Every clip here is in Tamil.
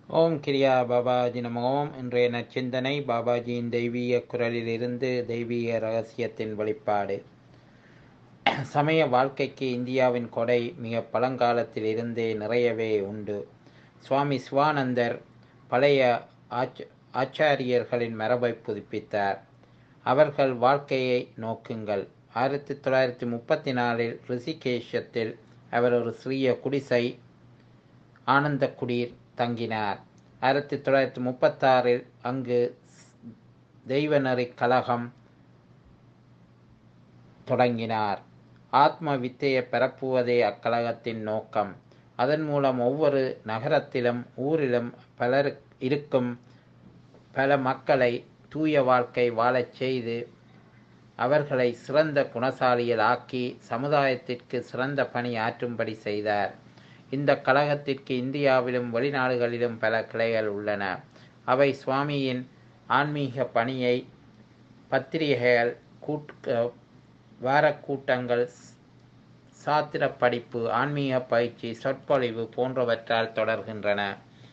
ஓம் கிரியா பாபாஜி நம ஓம் இன்றைய நச்சிந்தனை பாபாஜியின் தெய்வீக குரலிலிருந்து தெய்வீக ரகசியத்தின் வெளிப்பாடு சமய வாழ்க்கைக்கு இந்தியாவின் கொடை மிக பழங்காலத்தில் இருந்தே நிறையவே உண்டு சுவாமி சிவானந்தர் பழைய ஆச் ஆச்சாரியர்களின் மரபை புதுப்பித்தார் அவர்கள் வாழ்க்கையை நோக்குங்கள் ஆயிரத்தி தொள்ளாயிரத்தி முப்பத்தி நாலில் ரிஷிகேஷத்தில் அவர் ஒரு சிறிய குடிசை ஆனந்த குடிர் தங்கினார் ஆயிரத்தி தொள்ளாயிரத்தி முப்பத்தாறில் அங்கு தெய்வநெறி கழகம் தொடங்கினார் ஆத்ம வித்தையை பரப்புவதே அக்கழகத்தின் நோக்கம் அதன் மூலம் ஒவ்வொரு நகரத்திலும் ஊரிலும் பலர் இருக்கும் பல மக்களை தூய வாழ்க்கை வாழச் செய்து அவர்களை சிறந்த குணசாலிகள் ஆக்கி சமுதாயத்திற்கு சிறந்த பணி ஆற்றும்படி செய்தார் இந்த கழகத்திற்கு இந்தியாவிலும் வெளிநாடுகளிலும் பல கிளைகள் உள்ளன அவை சுவாமியின் ஆன்மீக பணியை பத்திரிகைகள் கூட் வார கூட்டங்கள் சாத்திர படிப்பு ஆன்மீக பயிற்சி சொற்பொழிவு போன்றவற்றால் தொடர்கின்றன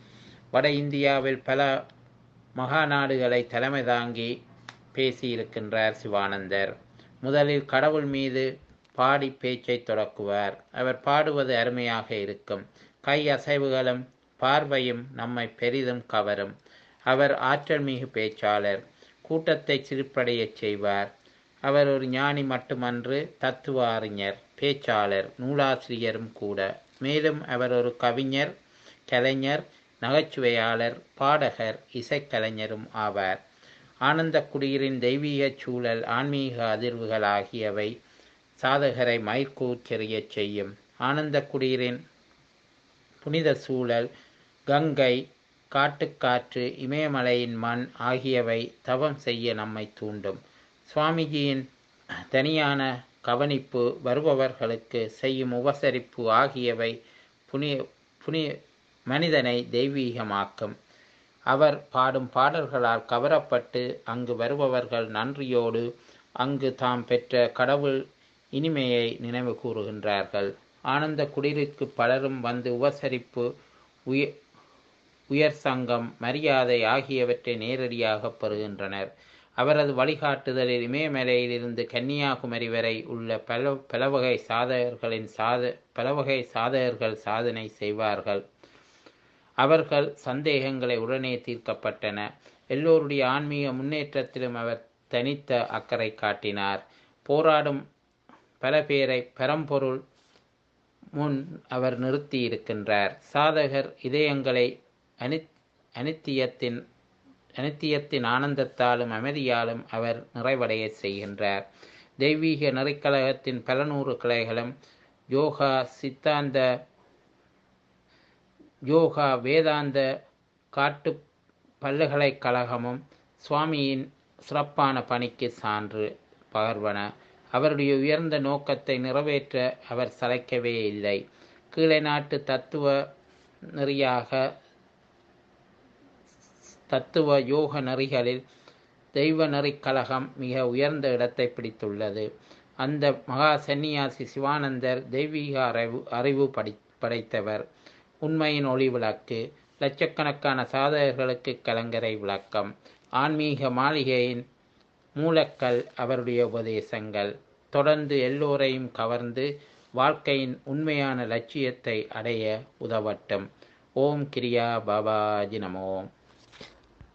வட இந்தியாவில் பல மகாநாடுகளை தலைமை தாங்கி பேசியிருக்கின்றார் சிவானந்தர் முதலில் கடவுள் மீது பாடி பேச்சை தொடக்குவார் அவர் பாடுவது அருமையாக இருக்கும் கை அசைவுகளும் பார்வையும் நம்மை பெரிதும் கவரும் அவர் ஆற்றல் மிகு பேச்சாளர் கூட்டத்தை சிரிப்படையச் செய்வார் அவர் ஒரு ஞானி மட்டுமன்று தத்துவ அறிஞர் பேச்சாளர் நூலாசிரியரும் கூட மேலும் அவர் ஒரு கவிஞர் கலைஞர் நகைச்சுவையாளர் பாடகர் இசைக்கலைஞரும் ஆவார் ஆனந்த குடியரின் தெய்வீக சூழல் ஆன்மீக அதிர்வுகள் ஆகியவை சாதகரை மயிர்கூச்செறியச் செய்யும் ஆனந்த குடியரின் புனித சூழல் கங்கை காட்டுக்காற்று இமயமலையின் மண் ஆகியவை தவம் செய்ய நம்மை தூண்டும் சுவாமிஜியின் தனியான கவனிப்பு வருபவர்களுக்கு செய்யும் உபசரிப்பு ஆகியவை புனிய புனிய மனிதனை தெய்வீகமாக்கும் அவர் பாடும் பாடல்களால் கவரப்பட்டு அங்கு வருபவர்கள் நன்றியோடு அங்கு தாம் பெற்ற கடவுள் இனிமையை நினைவு கூறுகின்றார்கள் ஆனந்த குடிருக்கு பலரும் வந்து உபசரிப்பு உய உயர் சங்கம் மரியாதை ஆகியவற்றை நேரடியாக பெறுகின்றனர் அவரது வழிகாட்டுதலில் இமயமலையிலிருந்து கன்னியாகுமரி வரை உள்ள பல பலவகை சாதகர்களின் சாத பலவகை சாதகர்கள் சாதனை செய்வார்கள் அவர்கள் சந்தேகங்களை உடனே தீர்க்கப்பட்டன எல்லோருடைய ஆன்மீக முன்னேற்றத்திலும் அவர் தனித்த அக்கறை காட்டினார் போராடும் பல பேரை பரம்பொருள் முன் அவர் நிறுத்தி இருக்கின்றார் சாதகர் இதயங்களை அனி அனித்தியத்தின் அனித்தியத்தின் ஆனந்தத்தாலும் அமைதியாலும் அவர் நிறைவடைய செய்கின்றார் தெய்வீக நெறிக்கழகத்தின் பல நூறு கிளைகளும் யோகா சித்தாந்த யோகா வேதாந்த காட்டு பல்கலைக்கழகமும் சுவாமியின் சிறப்பான பணிக்கு சான்று பகர்வன அவருடைய உயர்ந்த நோக்கத்தை நிறைவேற்ற அவர் சளைக்கவே இல்லை கீழே நாட்டு தத்துவ நெறியாக தத்துவ யோக நெறிகளில் தெய்வ நெறிக்கழகம் மிக உயர்ந்த இடத்தை பிடித்துள்ளது அந்த மகா சந்நியாசி சிவானந்தர் தெய்வீக அறிவு அறிவு படி படைத்தவர் உண்மையின் ஒளி விளக்கு லட்சக்கணக்கான சாதகர்களுக்கு கலங்கரை விளக்கம் ஆன்மீக மாளிகையின் மூலக்கல் அவருடைய உபதேசங்கள் தொடர்ந்து எல்லோரையும் கவர்ந்து வாழ்க்கையின் உண்மையான லட்சியத்தை அடைய உதவட்டும் ஓம் கிரியா பாபாஜி நமோம்